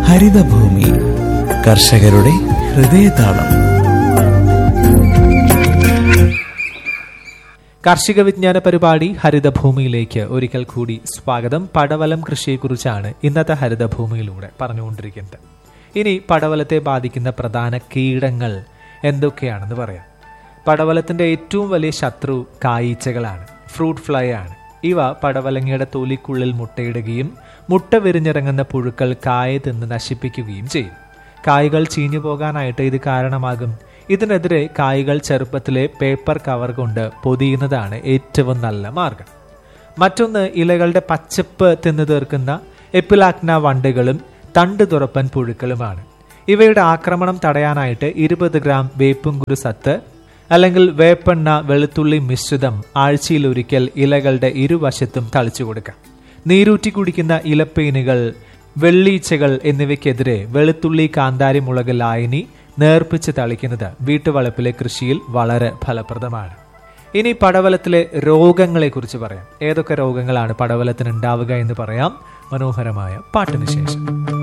ഹരിതഭൂമി കർഷകരുടെ ഹൃദയതാളം കാർഷിക വിജ്ഞാന പരിപാടി ഹരിതഭൂമിയിലേക്ക് ഒരിക്കൽ കൂടി സ്വാഗതം പടവലം കൃഷിയെക്കുറിച്ചാണ് ഇന്നത്തെ ഹരിതഭൂമിയിലൂടെ പറഞ്ഞുകൊണ്ടിരിക്കുന്നത് ഇനി പടവലത്തെ ബാധിക്കുന്ന പ്രധാന കീടങ്ങൾ എന്തൊക്കെയാണെന്ന് പറയാം പടവലത്തിന്റെ ഏറ്റവും വലിയ ശത്രു കായീച്ചകളാണ് ഫ്രൂട്ട് ഫ്ലൈ ആണ് ഇവ പടവലങ്ങയുടെ തൊലിക്കുള്ളിൽ മുട്ടയിടുകയും മുട്ട വിരിഞ്ഞിറങ്ങുന്ന പുഴുക്കൾ കായ തിന്ന് നശിപ്പിക്കുകയും ചെയ്യും കായ്കൾ ചീഞ്ഞു പോകാനായിട്ട് ഇത് കാരണമാകും ഇതിനെതിരെ കായ്കൾ ചെറുപ്പത്തിലെ പേപ്പർ കവർ കൊണ്ട് പൊതിയുന്നതാണ് ഏറ്റവും നല്ല മാർഗം മറ്റൊന്ന് ഇലകളുടെ പച്ചപ്പ് തിന്നു തീർക്കുന്ന എപ്പിലാക്ന വണ്ടുകളും തണ്ട് തുറപ്പൻ പുഴുക്കളുമാണ് ഇവയുടെ ആക്രമണം തടയാനായിട്ട് ഇരുപത് ഗ്രാം വേപ്പുംകുരു സത്ത് അല്ലെങ്കിൽ വേപ്പെണ്ണ വെളുത്തുള്ളി മിശ്രിതം ആഴ്ചയിൽ ഒരിക്കൽ ഇലകളുടെ ഇരുവശത്തും തളിച്ചു കൊടുക്കാം നീരൂറ്റി കുടിക്കുന്ന ഇലപ്പേനുകൾ വെള്ളീച്ചകൾ എന്നിവയ്ക്കെതിരെ വെളുത്തുള്ളി കാന്താരി മുളക് ലായനി നേർപ്പിച്ച് തളിക്കുന്നത് വീട്ടുവളപ്പിലെ കൃഷിയിൽ വളരെ ഫലപ്രദമാണ് ഇനി പടവലത്തിലെ രോഗങ്ങളെ കുറിച്ച് പറയാം ഏതൊക്കെ രോഗങ്ങളാണ് പടവലത്തിന് ഉണ്ടാവുക എന്ന് പറയാം മനോഹരമായ പാട്ടിന് ശേഷം